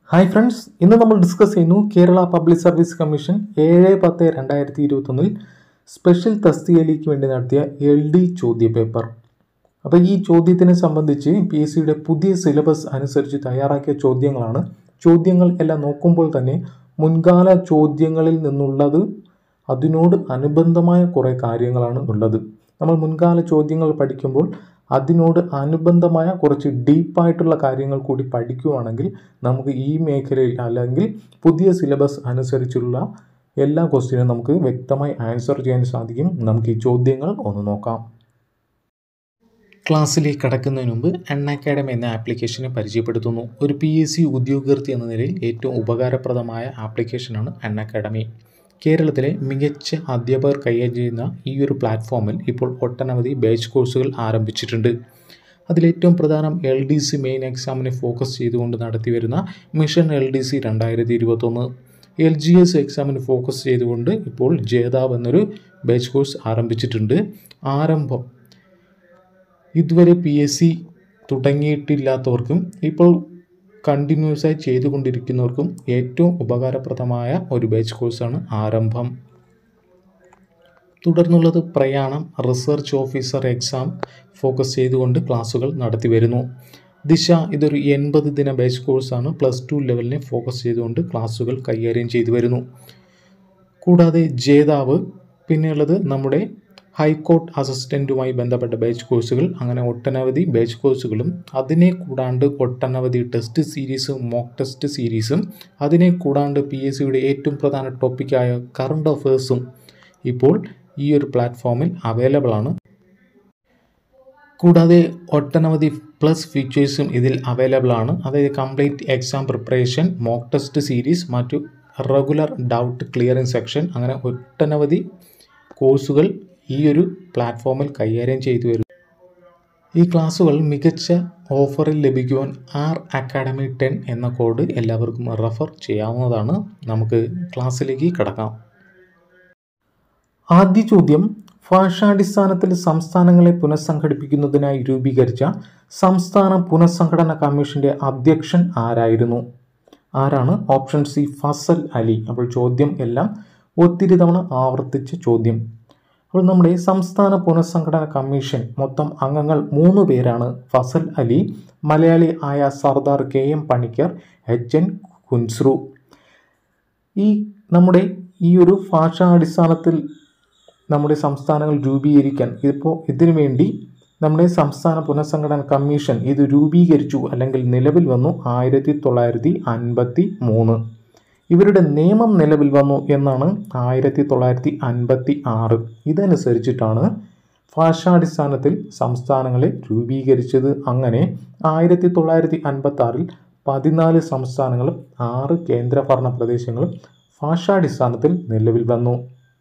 hi friends ഇന്ന് നമ്മൾ discuss ചെയ്യുന്നു കേരള പബ്ലിക് സർവീസ് കമ്മീഷൻ ഏഴ് പത്ത് രണ്ടായിരത്തി ഇരുപത്തൊന്നിൽ സ്പെഷ്യൽ തസ്തികയിലേക്ക് വേണ്ടി നടത്തിയ എൽ ഡി ചോദ്യ പേപ്പർ അപ്പോൾ ഈ ചോദ്യത്തിനെ സംബന്ധിച്ച് പി എസ് സിയുടെ പുതിയ സിലബസ് അനുസരിച്ച് തയ്യാറാക്കിയ ചോദ്യങ്ങളാണ് ചോദ്യങ്ങൾ എല്ലാം നോക്കുമ്പോൾ തന്നെ മുൻകാല ചോദ്യങ്ങളിൽ നിന്നുള്ളത് അതിനോട് അനുബന്ധമായ കുറേ കാര്യങ്ങളാണ് ഉള്ളത് നമ്മൾ മുൻകാല ചോദ്യങ്ങൾ പഠിക്കുമ്പോൾ അതിനോട് അനുബന്ധമായ കുറച്ച് ഡീപ്പായിട്ടുള്ള കാര്യങ്ങൾ കൂടി പഠിക്കുകയാണെങ്കിൽ നമുക്ക് ഈ മേഖലയിൽ അല്ലെങ്കിൽ പുതിയ സിലബസ് അനുസരിച്ചുള്ള എല്ലാ ക്വസ്റ്റ്യനും നമുക്ക് വ്യക്തമായി ആൻസർ ചെയ്യാൻ സാധിക്കും നമുക്ക് ഈ ചോദ്യങ്ങൾ ഒന്ന് നോക്കാം ക്ലാസ്സിലേക്ക് കടക്കുന്നതിന് മുമ്പ് അൺ അക്കാഡമി എന്ന ആപ്ലിക്കേഷനെ പരിചയപ്പെടുത്തുന്നു ഒരു പി എസ് സി ഉദ്യോഗാർത്ഥി എന്ന നിലയിൽ ഏറ്റവും ഉപകാരപ്രദമായ ആപ്ലിക്കേഷനാണ് അൺ അക്കാഡമി കേരളത്തിലെ മികച്ച അധ്യാപകർ കൈകാര്യം ചെയ്യുന്ന ഈ ഒരു പ്ലാറ്റ്ഫോമിൽ ഇപ്പോൾ ഒട്ടനവധി ബാച്ച് കോഴ്സുകൾ ആരംഭിച്ചിട്ടുണ്ട് അതിലേറ്റവും പ്രധാനം എൽ ഡി സി മെയിൻ എക്സാമിനെ ഫോക്കസ് ചെയ്തുകൊണ്ട് നടത്തി വരുന്ന മിഷൻ എൽ ഡി സി രണ്ടായിരത്തി ഇരുപത്തൊന്ന് എൽ ജി എസ് എക്സാമിന് ഫോക്കസ് ചെയ്തുകൊണ്ട് ഇപ്പോൾ ജേതാവ് എന്നൊരു ബാച്ച് കോഴ്സ് ആരംഭിച്ചിട്ടുണ്ട് ആരംഭം ഇതുവരെ പി എസ് സി തുടങ്ങിയിട്ടില്ലാത്തവർക്കും ഇപ്പോൾ കണ്ടിന്യൂസ് ആയി ചെയ്തുകൊണ്ടിരിക്കുന്നവർക്കും ഏറ്റവും ഉപകാരപ്രദമായ ഒരു ബാച്ച് കോഴ്സാണ് ആരംഭം തുടർന്നുള്ളത് പ്രയാണം റിസർച്ച് ഓഫീസർ എക്സാം ഫോക്കസ് ചെയ്തുകൊണ്ട് ക്ലാസ്സുകൾ നടത്തി വരുന്നു ദിശ ഇതൊരു എൺപത് ദിന ബാച്ച് കോഴ്സാണ് പ്ലസ് ടു ലെവലിനെ ഫോക്കസ് ചെയ്തുകൊണ്ട് ക്ലാസ്സുകൾ കൈകാര്യം ചെയ്തു വരുന്നു കൂടാതെ ജേതാവ് പിന്നെയുള്ളത് നമ്മുടെ ഹൈക്കോർട്ട് അസിസ്റ്റൻറ്റുമായി ബന്ധപ്പെട്ട ബാച്ച് കോഴ്സുകൾ അങ്ങനെ ഒട്ടനവധി ബാച്ച് കോഴ്സുകളും അതിനെ കൂടാണ്ട് ഒട്ടനവധി ടെസ്റ്റ് സീരീസും മോക്ക് ടെസ്റ്റ് സീരീസും അതിനെ കൂടാണ്ട് പി എസ് സിയുടെ ഏറ്റവും പ്രധാന ടോപ്പിക്കായ കറണ്ട് അഫയേഴ്സും ഇപ്പോൾ ഈ ഒരു പ്ലാറ്റ്ഫോമിൽ അവൈലബിൾ ആണ് കൂടാതെ ഒട്ടനവധി പ്ലസ് ഫീച്ചേഴ്സും ഇതിൽ അവൈലബിൾ ആണ് അതായത് complete exam preparation mock test series മറ്റു റെഗുലർ ഡൗട്ട് ക്ലിയറിംഗ് സെക്ഷൻ അങ്ങനെ ഒട്ടനവധി കോഴ്സുകൾ ഈ ഒരു പ്ലാറ്റ്ഫോമിൽ കൈകാര്യം ചെയ്തു വരുന്നു ഈ ക്ലാസ്സുകൾ മികച്ച ഓഫറിൽ ലഭിക്കുവാൻ ആർ അക്കാഡമി ടെൻ എന്ന കോഡ് എല്ലാവർക്കും റെഫർ ചെയ്യാവുന്നതാണ് നമുക്ക് ക്ലാസ്സിലേക്ക് കടക്കാം ആദ്യ ചോദ്യം ഭാഷാടിസ്ഥാനത്തിൽ സംസ്ഥാനങ്ങളെ പുനഃസംഘടിപ്പിക്കുന്നതിനായി രൂപീകരിച്ച സംസ്ഥാന പുനഃസംഘടന കമ്മീഷന്റെ അധ്യക്ഷൻ ആരായിരുന്നു ആരാണ് ഓപ്ഷൻ സി ഫസൽ അലി അപ്പോൾ ചോദ്യം എല്ലാം ഒത്തിരി തവണ ആവർത്തിച്ച ചോദ്യം അപ്പോൾ നമ്മുടെ സംസ്ഥാന പുനഃസംഘടന കമ്മീഷൻ മൊത്തം അംഗങ്ങൾ മൂന്ന് പേരാണ് ഫസൽ അലി മലയാളി ആയ Sardar K M Panikkar H N Kunzru ഈ നമ്മുടെ ഈ ഒരു ഭാഷാടിസ്ഥാനത്തിൽ നമ്മുടെ സംസ്ഥാനങ്ങൾ രൂപീകരിക്കാൻ ഇതിപ്പോൾ ഇതിനു വേണ്ടി നമ്മുടെ സംസ്ഥാന പുനഃസംഘടന കമ്മീഷൻ ഇത് രൂപീകരിച്ചു അല്ലെങ്കിൽ നിലവിൽ വന്നു ആയിരത്തി തൊള്ളായിരത്തി അൻപത്തി മൂന്ന് ഇവരുടെ നിയമം നിലവിൽ വന്നു എന്നാണ് ആയിരത്തി തൊള്ളായിരത്തി അൻപത്തി ആറ് ഇതനുസരിച്ചിട്ടാണ് ഭാഷാടിസ്ഥാനത്തിൽ സംസ്ഥാനങ്ങളെ രൂപീകരിച്ചത് അങ്ങനെ ആയിരത്തി തൊള്ളായിരത്തി അൻപത്തി ആറിൽ പതിനാല് സംസ്ഥാനങ്ങളും ആറ് കേന്ദ്രഭരണ പ്രദേശങ്ങളും ഭാഷാടിസ്ഥാനത്തിൽ നിലവിൽ വന്നു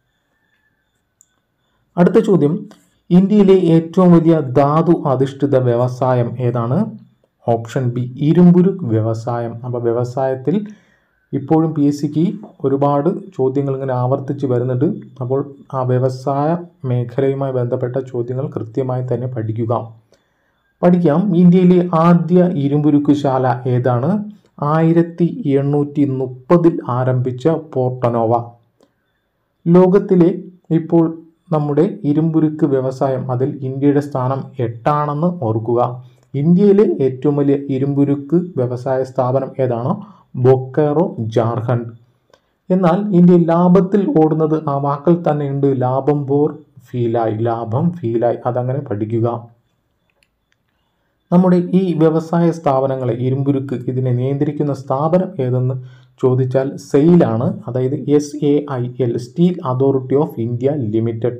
അടുത്ത ചോദ്യം ഇന്ത്യയിലെ ഏറ്റവും വലിയ ധാതു അധിഷ്ഠിത വ്യവസായം ഏതാണ് ഓപ്ഷൻ ബി ഇരുമ്പുരുക്ക് വ്യവസായം അപ്പോൾ വ്യവസായത്തിൽ ഇപ്പോഴും പി എസ് സിക്ക് ഒരുപാട് ചോദ്യങ്ങൾ ഇങ്ങനെ ആവർത്തിച്ച് വരുന്നുണ്ട് അപ്പോൾ ആ വ്യവസായ മേഖലയുമായി ബന്ധപ്പെട്ട ചോദ്യങ്ങൾ കൃത്യമായി തന്നെ പഠിക്കുക പഠിക്കാം ഇന്ത്യയിലെ ആദ്യ ഇരുമ്പുരുക്കുശാല ഏതാണ് ആയിരത്തി എണ്ണൂറ്റി മുപ്പതിൽ ആരംഭിച്ച പോർട്ടനോവ ലോകത്തിലെ ഇപ്പോൾ നമ്മുടെ ഇരുമ്പുരുക്ക് വ്യവസായം അതിൽ ഇന്ത്യയുടെ സ്ഥാനം എട്ടാണെന്ന് ഓർക്കുക ഇന്ത്യയിലെ ഏറ്റവും വലിയ ഇരുമ്പുരുക്ക് വ്യവസായ സ്ഥാപനം ഏതാണോ ബൊക്കേറോ ജാർഖണ്ഡ് എന്നാൽ ഇന്ത്യ ലാഭത്തിൽ ഓടുന്നത് ആ വാക്കിൽ തന്നെയുണ്ട് ലാഭം പോർ ഫീലായി ലാഭം ഫീലായി അതങ്ങനെ പഠിക്കുക നമ്മുടെ ഈ വ്യവസായ സ്ഥാപനങ്ങളെ ഇരുമ്പുരുക്ക് ഇതിനെ നിയന്ത്രിക്കുന്ന സ്ഥാപനം ഏതെന്ന് ചോദിച്ചാൽ സെയിലാണ് അതായത് S A I L steel authority of India limited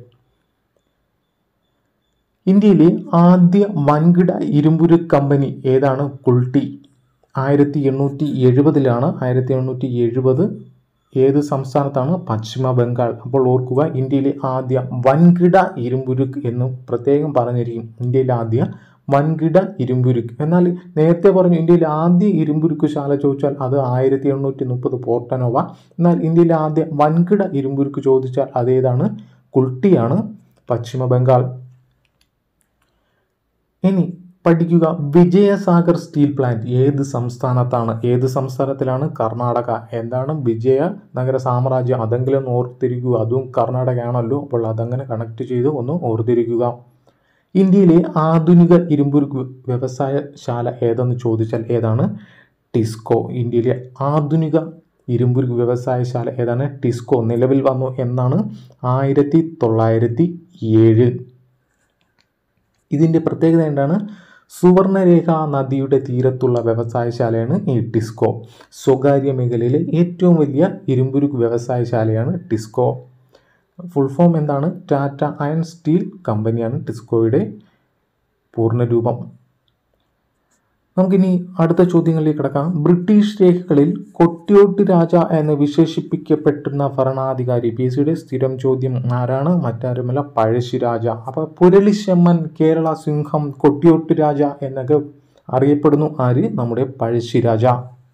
ഇന്ത്യയിലെ ആദ്യ വൻകിട ഇരുമ്പുരുക്ക് കമ്പനി ഏതാണ് കുൾട്ടി ആയിരത്തി എണ്ണൂറ്റി എഴുപതിലാണ് ആയിരത്തി എണ്ണൂറ്റി എഴുപത് ഏത് സംസ്ഥാനത്താണ് പശ്ചിമ ബംഗാൾ അപ്പോൾ ഓർക്കുക ഇന്ത്യയിലെ ആദ്യ വൻകിട ഇരുമ്പുരുക്ക് എന്ന് പ്രത്യേകം പറഞ്ഞിരിക്കും ഇന്ത്യയിലെ ആദ്യ വൻകിട ഇരുമ്പുരുക്ക് എന്നാൽ നേരത്തെ പറഞ്ഞു ഇന്ത്യയിലെ ആദ്യ ഇരുമ്പുരുക്ക് ശാല ചോദിച്ചാൽ അത് ആയിരത്തി എണ്ണൂറ്റി മുപ്പത് പോർട്ടനോവ എന്നാൽ ഇന്ത്യയിലെ ആദ്യ വൻകിട ഇരുമ്പുരുക്ക് ചോദിച്ചാൽ അതേതാണ് കുൾട്ടിയാണ് പശ്ചിമ ബംഗാൾ ഇനി പഠിക്കുക വിജയസാഗർ സ്റ്റീൽ പ്ലാന്റ് ഏത് സംസ്ഥാനത്താണ് ഏത് സംസ്ഥാനത്തിലാണ് കർണാടക എന്താണ് വിജയനഗര സാമ്രാജ്യം അതെങ്കിലും ഒന്ന് ഓർത്തിരിക്കുക അതും കർണാടകയാണല്ലോ അപ്പോൾ അതങ്ങനെ കണക്ട് ചെയ്ത് ഒന്ന് ഓർത്തിരിക്കുക ഇന്ത്യയിലെ ആധുനിക ഇരുമ്പുരുക്ക് വ്യവസായശാല ഏതെന്ന് ചോദിച്ചാൽ ഏതാണ് ടിസ്കോ ഇന്ത്യയിലെ ആധുനിക ഇരുമ്പുരുക്ക് വ്യവസായശാല ഏതാണ് ടിസ്കോ നിലവിൽ വന്നു എന്നാണ് ആയിരത്തി തൊള്ളായിരത്തി ഏഴ് ഇതിൻ്റെ പ്രത്യേകത എന്താണ് സുവർണരേഖ നദിയുടെ തീരത്തുള്ള വ്യവസായശാലയാണ് ഈ ടിസ്കോ സ്വകാര്യ മേഖലയിലെ ഏറ്റവും വലിയ ഇരുമ്പുരുക്ക് വ്യവസായശാലയാണ് ടിസ്കോ ഫുൾ ഫോം എന്താണ് ടാറ്റ അയൺ സ്റ്റീൽ കമ്പനിയാണ് ടിസ്കോയുടെ പൂർണ്ണരൂപം നമുക്കിനി അടുത്ത ചോദ്യങ്ങളിലേക്ക് കിടക്കാം ബ്രിട്ടീഷ് രേഖകളിൽ കൊട്ടിയോട്ട് രാജ എന്ന് വിശേഷിപ്പിക്കപ്പെട്ടുന്ന ഭരണാധികാരി പി സിയുടെ സ്ഥിരം ചോദ്യം ആരാണ് മറ്റാരുമല്ല പഴശ്ശിരാജ അപ്പോൾ പുരളിശമ്മൻ കേരള സിംഹം കൊട്ടിയോട്ട് രാജ എന്നൊക്കെ അറിയപ്പെടുന്നു ആര് നമ്മുടെ പഴശ്ശിരാജ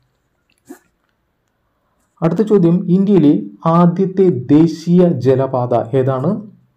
അടുത്ത ചോദ്യം ഇന്ത്യയിലെ ആദ്യത്തെ ദേശീയ ജലപാത ഏതാണ്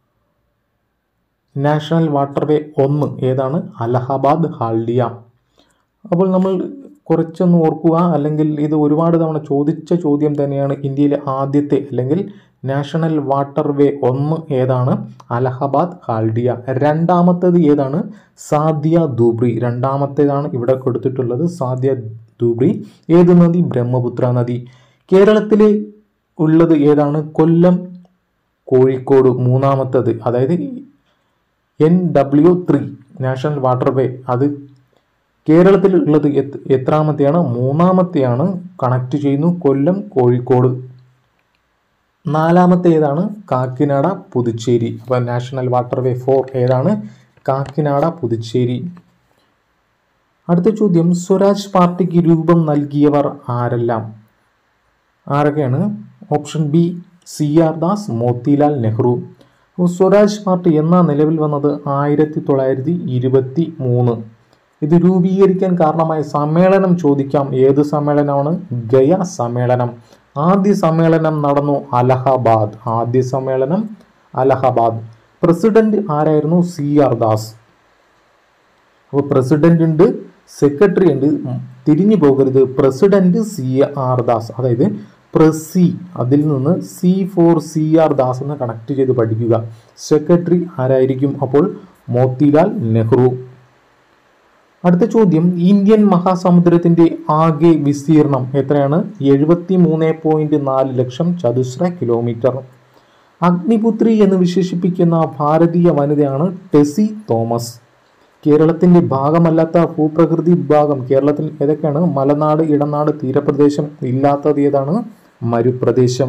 നാഷണൽ വാട്ടർവേ ഒന്ന് ഏതാണ് അലഹബാദ് ഹാൽഡിയ അപ്പോൾ നമ്മൾ കുറച്ചൊന്ന് ഓർക്കുക അല്ലെങ്കിൽ ഇത് ഒരുപാട് തവണ ചോദിച്ച ചോദ്യം തന്നെയാണ് ഇന്ത്യയിലെ ആദ്യത്തെ അല്ലെങ്കിൽ നാഷണൽ വാട്ടർവേ ഒന്ന് ഏതാണ് അലഹബാദ് ഹാൽഡിയ രണ്ടാമത്തേത് ഏതാണ് സാദ്യ ദൂബ്രി രണ്ടാമത്തേതാണ് ഇവിടെ കൊടുത്തിട്ടുള്ളത് സാദ്യ ദൂബ്രി ഏത് നദി ബ്രഹ്മപുത്ര നദി കേരളത്തിലെ ഉള്ളത് ഏതാണ് കൊല്ലം കോഴിക്കോട് മൂന്നാമത്തത് അതായത് N W three national waterway അത് കേരളത്തിൽ ഉള്ളത് എത്- എത്രാമത്തെയാണ് മൂന്നാമത്തെയാണ് കണക്ട് ചെയ്യുന്നു കൊല്ലം കോഴിക്കോട് നാലാമത്തെ ഏതാണ് കാക്കിനാട പുതുച്ചേരി അപ്പോൾ നാഷണൽ വാട്ടർവേ ഫോർ ഏതാണ് കാക്കിനാട പുതുച്ചേരി അടുത്ത ചോദ്യം സ്വരാജ് പാർട്ടിക്ക് രൂപം നൽകിയവർ ആരെല്ലാം ആരൊക്കെയാണ് option B C R Das Motilal Nehru അപ്പോൾ സ്വരാജ് പാർട്ടി എന്നാ നിലവിൽ വന്നത് ആയിരത്തി തൊള്ളായിരത്തി ഇരുപത്തി മൂന്ന് ഇത് രൂപീകരിക്കാൻ കാരണമായ സമ്മേളനം ചോദിക്കാം ഏത് സമ്മേളനമാണ് ഗയ സമ്മേളനം ആദ്യ സമ്മേളനം നടന്നു അലഹബാദ് ആദ്യ സമ്മേളനം അലഹബാദ് പ്രസിഡന്റ് ആരായിരുന്നു സി ആർ ദാസ് അപ്പോൾ പ്രസിഡന്റ് ഉണ്ട് സെക്രട്ടറി ഉണ്ട് ഉം, തിരിഞ്ഞു പോകരുത് പ്രസിഡന്റ് സി ആർ ദാസ് അതായത് പ്രസി അതിൽ നിന്ന് C for C R Das എന്ന് കണക്ട് ചെയ്ത് പഠിക്കുക സെക്രട്ടറി ആരായിരിക്കും അപ്പോൾ മോത്തിലാൽ നെഹ്റു അടുത്ത ചോദ്യം ഇന്ത്യൻ മഹാസമുദ്രത്തിന്റെ ആകെ വിസ്തീർണം എത്രയാണ് എഴുപത്തി മൂന്ന് പോയിന്റ് നാല് ലക്ഷം ചതുശ്ര കിലോമീറ്റർ അഗ്നിപുത്രി എന്ന് വിശേഷിപ്പിക്കുന്ന ഭാരതീയ വനിതയാണ് ടെസി തോമസ് കേരളത്തിന്റെ ഭാഗമല്ലാത്ത ഭൂപ്രകൃതി വിഭാഗം കേരളത്തിൽ ഏതൊക്കെയാണ് മലനാട് ഇടനാട് തീരപ്രദേശം ഇല്ലാത്തത് ഏതാണ് മരുപ്രദേശം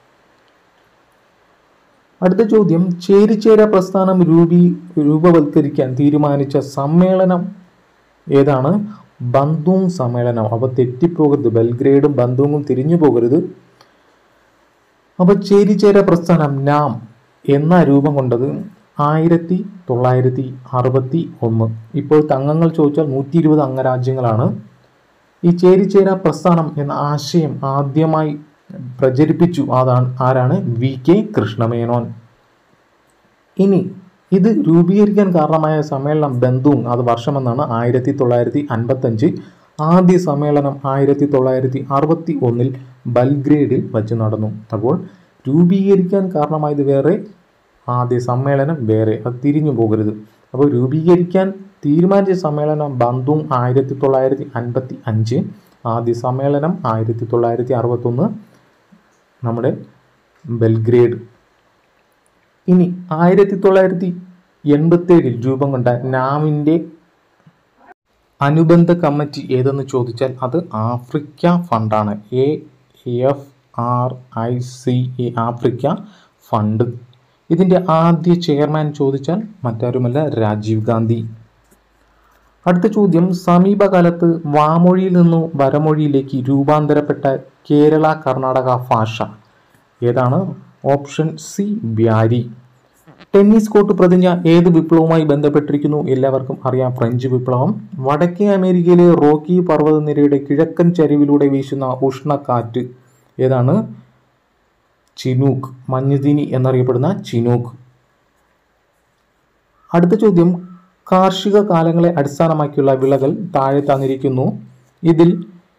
അടുത്ത ചോദ്യം ചേരിചേര പ്രസ്ഥാനം രൂപീ രൂപവത്കരിക്കാൻ തീരുമാനിച്ച സമ്മേളനം ഏതാണ് ബന്ദൂങ് സമ്മേളനം അപ്പോൾ തെറ്റിപ്പോകരുത് ബൽഗ്രേഡും ബന്ദൂങ്ങും തിരിഞ്ഞു പോകരുത് അപ്പോൾ ചേരിചേര പ്രസ്ഥാനം നാം എന്ന രൂപം കൊണ്ടത് ആയിരത്തി തൊള്ളായിരത്തി അറുപത്തി ഒന്ന് ഇപ്പോഴത്തെ അംഗങ്ങൾ ചോദിച്ചാൽ നൂറ്റി ഇരുപത് അംഗരാജ്യങ്ങളാണ് ഈ ചേരിചേര പ്രസ്ഥാനം എന്ന ആശയം ആദ്യമായി പ്രചരിപ്പിച്ചു അതാണ് ആരാണ് വി കെ കൃഷ്ണമേനോൻ ഇനി ഇത് രൂപീകരിക്കാൻ കാരണമായ സമ്മേളനം ബന്ധുവും അത് വർഷമെന്നാണ് ആയിരത്തി തൊള്ളായിരത്തി അൻപത്തഞ്ച് ആദ്യ സമ്മേളനം ആയിരത്തി തൊള്ളായിരത്തി അറുപത്തി ഒന്നിൽ ബൽഗ്രേഡിൽ വച്ച് നടന്നു അപ്പോൾ രൂപീകരിക്കാൻ കാരണമായത് വേറെ ആദ്യ സമ്മേളനം വേറെ അത് തിരിഞ്ഞു പോകരുത് അപ്പോൾ രൂപീകരിക്കാൻ തീരുമാനിച്ച സമ്മേളനം ബന്ധും ആയിരത്തി തൊള്ളായിരത്തി അൻപത്തി അഞ്ച് ആദ്യ സമ്മേളനം ആയിരത്തി തൊള്ളായിരത്തി അറുപത്തൊന്ന് നമ്മുടെ ബെൽഗ്രേഡ് ഇനി ആയിരത്തി തൊള്ളായിരത്തി എൺപത്തേഴിൽ രൂപം കൊണ്ട നാമിൻ്റെ അനുബന്ധ കമ്മിറ്റി ഏതെന്ന് ചോദിച്ചാൽ അത് ആഫ്രിക്ക ഫണ്ടാണ് A F R I C A Africa fund ഇതിൻ്റെ ആദ്യ ചെയർമാൻ ചോദിച്ചാൽ മറ്റാരുമല്ല രാജീവ് ഗാന്ധി അടുത്ത ചോദ്യം സമീപകാലത്ത് വാമൊഴിയിൽ നിന്നു വരമൊഴിയിലേക്ക് രൂപാന്തരപ്പെട്ട കേരള കർണാടക ഭാഷ ഏതാണ് option C Beary tennis court പ്രതിജ്ഞ ഏത് വിപ്ലവവുമായി ബന്ധപ്പെട്ടിരിക്കുന്നു എല്ലാവർക്കും അറിയാം ഫ്രഞ്ച് വിപ്ലവം വടക്കേ അമേരിക്കയിലെ റോക്കി പർവ്വതനിരയുടെ കിഴക്കൻ ചരിവിലൂടെ വീശുന്ന ഉഷ്ണക്കാറ്റ് ഏതാണ് ചിനൂക്ക് മഞ്ഞുതീനി എന്നറിയപ്പെടുന്ന ചിനൂക്ക് അടുത്ത ചോദ്യം കാർഷിക കാലങ്ങളെ അടിസ്ഥാനമാക്കിയുള്ള വിളകൾ താഴെ തന്നിരിക്കുന്നു ഇതിൽ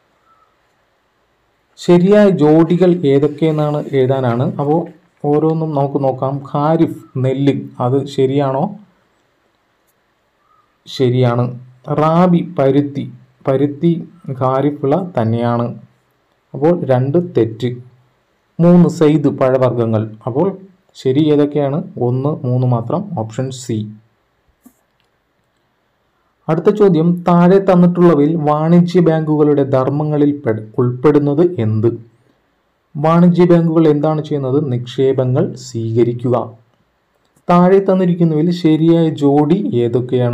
ശരിയായ ജോഡികൾ ഏതൊക്കെയെന്നാണ് എഴുതാനാണ് അപ്പോൾ ഓരോന്നും നമുക്ക് നോക്കാം ഖാരിഫ് നെല്ല് അത് ശരിയാണോ ശരിയാണ് റാബി പരുത്തി പരുത്തി ഖാരിഫ് വിള തന്നെയാണ് അപ്പോൾ രണ്ട് തെറ്റ് മൂന്ന് സെയ്ദ് പഴവർഗ്ഗങ്ങൾ അപ്പോൾ ശരി ഏതൊക്കെയാണ് ഒന്ന് മൂന്ന് മാത്രം ഓപ്ഷൻ സി അടുത്ത ചോദ്യം താഴെ തന്നിട്ടുള്ളവയിൽ വാണിജ്യ ബാങ്കുകളുടെ ധർമ്മങ്ങളിൽ പെട- ഉൾപ്പെടുന്നത് എന്ത് വാണിജ്യ ബാങ്കുകൾ എന്താണ് ചെയ്യുന്നത് നിക്ഷേപങ്ങൾ സ്വീകരിക്കുക താഴെ തന്നിരിക്കുന്നതിൽ ശരിയായ ജോഡി ഏതൊക്കെയാണ്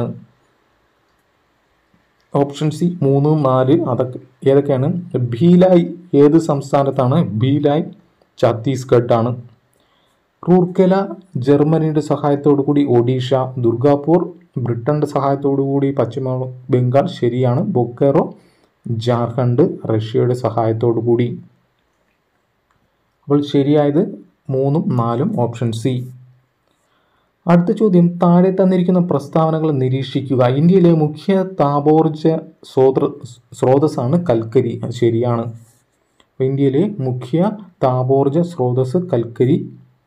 ഓപ്ഷൻ സി മൂന്ന് നാല് അതൊക്കെ ഏതൊക്കെയാണ് ഭീലായ് ഏത് സംസ്ഥാനത്താണ് ഭീലായ് ഛത്തീസ്ഗഡ് ആണ് റൂർക്കെല ജർമ്മനിയുടെ സഹായത്തോടു കൂടി ഒഡീഷ ദുർഗാപൂർ ബ്രിട്ടന്റെ സഹായത്തോടു കൂടി പശ്ചിമ ബംഗാൾ ശരിയാണ് ബൊക്കേറോ ജാർഖണ്ഡ് റഷ്യയുടെ സഹായത്തോടു കൂടി അപ്പോൾ ശരിയായത് മൂന്നും നാലും ഓപ്ഷൻ സി അടുത്ത ചോദ്യം താഴെ തന്നിരിക്കുന്ന പ്രസ്താവനകൾ നിരീക്ഷിക്കുക ഇന്ത്യയിലെ മുഖ്യ താപോർജ സ്രോത സ്രോതസ്സാണ് കൽക്കരി അത് ശരിയാണ് അപ്പോൾ ഇന്ത്യയിലെ മുഖ്യ താപോർജ സ്രോതസ് കൽക്കരി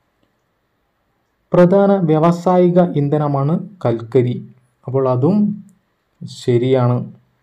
പ്രധാന വ്യാവസായിക ഇന്ധനമാണ് കൽക്കരി അപ്പോൾ അതും ശരിയാണ്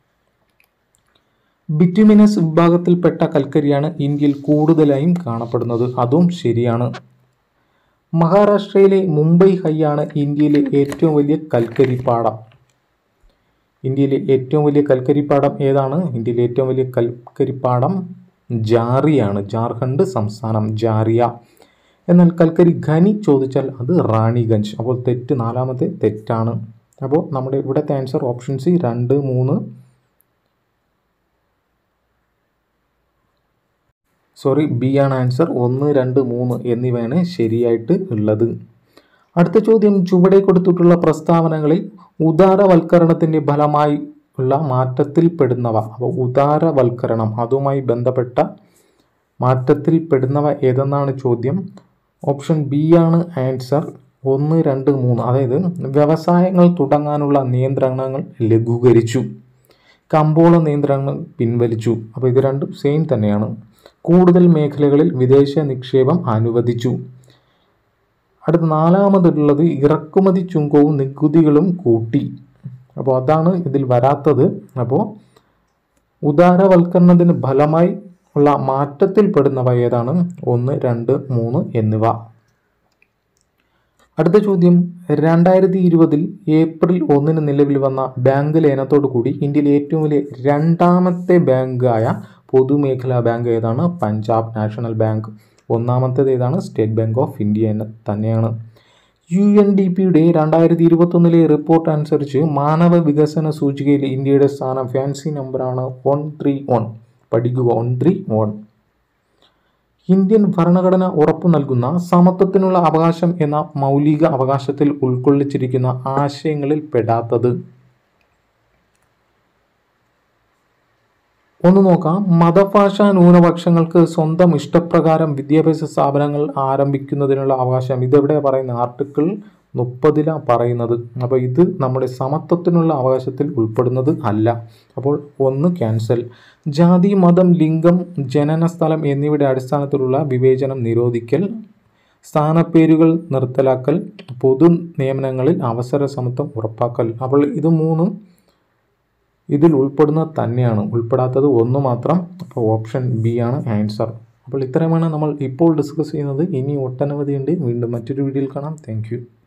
ബിറ്റുമിനസ് വിഭാഗത്തിൽപ്പെട്ട കൽക്കരിയാണ് ഇന്ത്യയിൽ കൂടുതലായും കാണപ്പെടുന്നത് അതും ശരിയാണ് മഹാരാഷ്ട്രയിലെ മുംബൈ ഹൈയാണ് ഇന്ത്യയിലെ ഏറ്റവും വലിയ കൽക്കരിപ്പാടം ഇന്ത്യയിലെ ഏറ്റവും വലിയ കൽക്കരിപ്പാടം ഏതാണ് ഇന്ത്യയിലെ ഏറ്റവും വലിയ കൽക്കരിപ്പാടം ജാറിയാണ് ജാർഖണ്ഡ് സംസ്ഥാനം ജാറിയ എന്നാൽ കൽക്കരി ഖനി ചോദിച്ചാൽ അത് റാണിഗഞ്ച് അപ്പോൾ തെറ്റ് നാലാമത്തെ തെറ്റാണ് അപ്പോൾ നമ്മുടെ ഇവിടുത്തെ ആൻസർ ഓപ്ഷൻ സി രണ്ട് മൂന്ന് സോറി ബി ആണ് ആൻസർ ഒന്ന് രണ്ട് മൂന്ന് എന്നിവയാണ് ശരിയായിട്ട് ഉള്ളത് അടുത്ത ചോദ്യം ചുവടെ കൊടുത്തിട്ടുള്ള പ്രസ്താവനകളിൽ ഉദാരവൽക്കരണത്തിൻ്റെ ഫലമായി ഉള്ള മാറ്റത്തിൽ പെടുന്നവ അപ്പോൾ ഉദാരവൽക്കരണം അതുമായി ബന്ധപ്പെട്ട മാറ്റത്തിൽ പെടുന്നവ ഏതെന്നാണ് ചോദ്യം ഓപ്ഷൻ ബി ആണ് ആൻസർ ഒന്ന് രണ്ട് മൂന്ന് അതായത് വ്യവസായങ്ങൾ തുടങ്ങാനുള്ള നിയന്ത്രണങ്ങൾ ലഘൂകരിച്ചു കമ്പോള നിയന്ത്രണങ്ങൾ പിൻവലിച്ചു അപ്പോൾ ഇത് രണ്ടും സെയിം തന്നെയാണ് കൂടുതൽ മേഖലകളിൽ വിദേശ നിക്ഷേപം അനുവദിച്ചു അടുത്ത നാലാമതുള്ളത് ഇറക്കുമതി ചുങ്കവും നികുതികളും കൂട്ടി അപ്പോൾ അതാണ് ഇതിൽ വരാത്തത് അപ്പോൾ ഉദാരവൽക്കരണത്തിന് ഫലമായി ഉള്ള മാറ്റത്തിൽ പെടുന്നവ ഏതാണ് ഒന്ന് രണ്ട് മൂന്ന് എന്നിവ അടുത്ത ചോദ്യം രണ്ടായിരത്തി ഇരുപതിൽ ഏപ്രിൽ ഒന്നിന് നിലവിൽ വന്ന ബാങ്ക് ലയനത്തോടു കൂടി ഇന്ത്യയിലെ ഏറ്റവും വലിയ രണ്ടാമത്തെ ബാങ്കായ പൊതുമേഖലാ ബാങ്ക് ഏതാണ് പഞ്ചാബ് നാഷണൽ ബാങ്ക് ഒന്നാമത്തേത് ഏതാണ് സ്റ്റേറ്റ് ബാങ്ക് ഓഫ് ഇന്ത്യ എന്ന് തന്നെയാണ് യു എൻ ഡി പിയുടെ രണ്ടായിരത്തി ഇരുപത്തൊന്നിലെ റിപ്പോർട്ട് അനുസരിച്ച് മാനവ വികസന സൂചികയിൽ ഇന്ത്യയുടെ സ്ഥാനം ഫാൻസി നമ്പറാണ് വൺ ത്രീ വൺ പഠിക്കുക വൺ ത്രീ വൺ ഇന്ത്യൻ ഭരണഘടന ഉറപ്പു നൽകുന്ന സമത്വത്തിനുള്ള അവകാശം എന്ന മൗലിക അവകാശത്തിൽ ഉൾക്കൊള്ളിച്ചിരിക്കുന്ന ആശയങ്ങളിൽ പെടാത്തത് ഒന്ന് നോക്കാം മതഭാഷാ ന്യൂനപക്ഷങ്ങൾക്ക് സ്വന്തം ഇഷ്ടപ്രകാരം വിദ്യാഭ്യാസ സ്ഥാപനങ്ങൾ ആരംഭിക്കുന്നതിനുള്ള അവകാശം ഇതെവിടെ പറയുന്ന ആർട്ടിക്കിൾ മുപ്പതിലാണ് പറയുന്നത് അപ്പോൾ ഇത് നമ്മുടെ സമത്വത്തിനുള്ള അവകാശത്തിൽ ഉൾപ്പെടുന്നത് അല്ല അപ്പോൾ ഒന്ന് ക്യാൻസൽ ജാതി മതം ലിംഗം ജനന സ്ഥലം എന്നിവയുടെ അടിസ്ഥാനത്തിലുള്ള വിവേചനം നിരോധിക്കൽ സ്ഥാനപ്പേരുകൾ നിർത്തലാക്കൽ പൊതു നിയമനങ്ങളിൽ അവസര സമത്വം ഉറപ്പാക്കൽ അപ്പോൾ ഇത് മൂന്നും ഇതിൽ ഉൾപ്പെടുന്നത് തന്നെയാണ് ഉൾപ്പെടാത്തത് ഒന്ന് മാത്രം അപ്പോൾ ഓപ്ഷൻ ബി ആണ് ആൻസർ അപ്പോൾ ഇത്രയുമാണ് നമ്മൾ ഇപ്പോൾ ഡിസ്കസ് ചെയ്യുന്നത് ഇനി ഒട്ടനവധിയുണ്ട് വീണ്ടും മറ്റൊരു വീഡിയോയിൽ കാണാം താങ്ക്